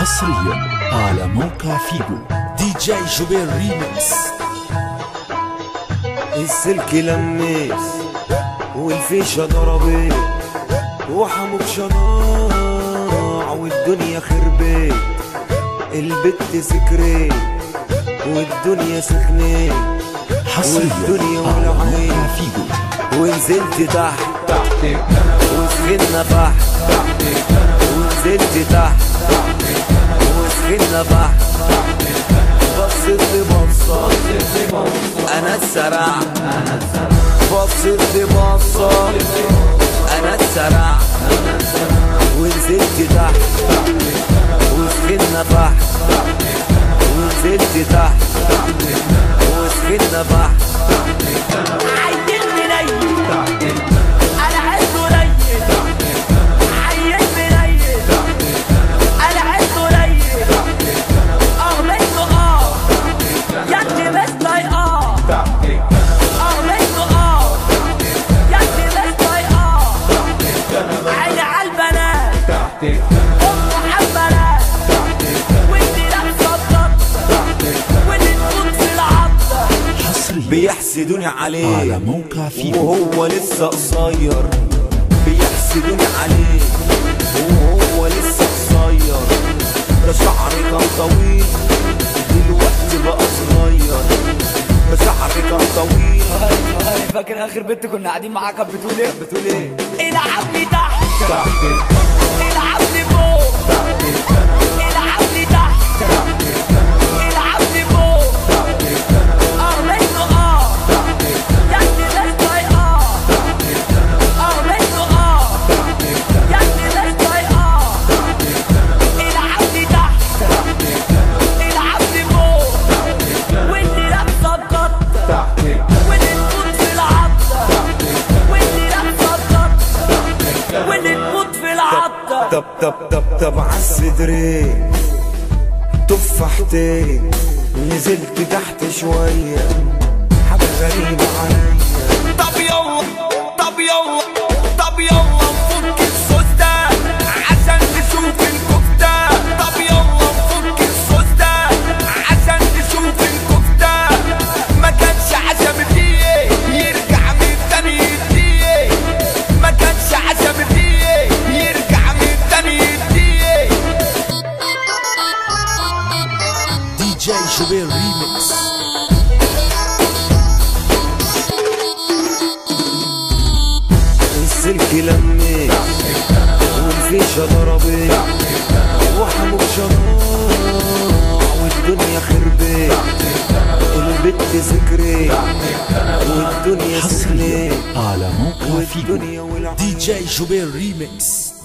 حصريا على موقع فيجو دي جي جوبير ريمكس السلك لمس والفيشة ضربت وحموك شناع والدنيا خربت البت سكرت والدنيا سخنت حصريا والدنيا على ولعت. موقع فيجو ونزلت تحت وسخنا فحت ونزلت تحت وسخنا فحت بصيت لبصة انا اتسرعت بصيت لبصة انا اتسرعت ونزلت تحت وسخنا فحت ونزلت تحت وسخنا فحت عيل منيل انا عايز قليل عيل منيل انا عايز قليل اغمض اه يا ابني مش طايقاه اغمض اه يا ابني مش طايقاه عيني على البنات امه على البنات وانت لابسه الضبط واللي تموت في العضه حصريا بيحسدوني عليه على موقع فيجو وهو لسه قصير بيحسدوني عليه وهو لسه قصير ده شعري كان طويل دلوقتي بقى صغير ده شعري كان طويل فاكر اخر بنت كنا قاعدين معاها كانت بتقول ايه؟ بتقول ايه؟ العبني تحت العبني فوق العبني تحت العبني فوق اغمض اه يا ابني مش طايقاه اغمض اه يا ابني مش طايقاه العبني تحت العبني فوق واللي لابسه القط واللي تموت في العضه واللي لابسه القط واللي تموت في العضه طب طب طب طب عالصدرين تفاحتين نزلت تحت شوية حاجة غريبة عليا طب يلا طب يلا طب يلا نفك الصوص ده عشان نشوف الكفتة طب يلا نفك الصوص ده عشان نشوف الكفتة ما كانش عشم فيه يرجع من تاني يديه ما كانش عشم فيه يرجع من تاني يديه دي جي جوبير ريمكس السلك لمي والفيشة ضربت وحموك شناع والدنيا خربت البت سكرت والدنيا حصريا سخنت على موقع فيجو والدنيا ولعت. دي جي جوبير ريمكس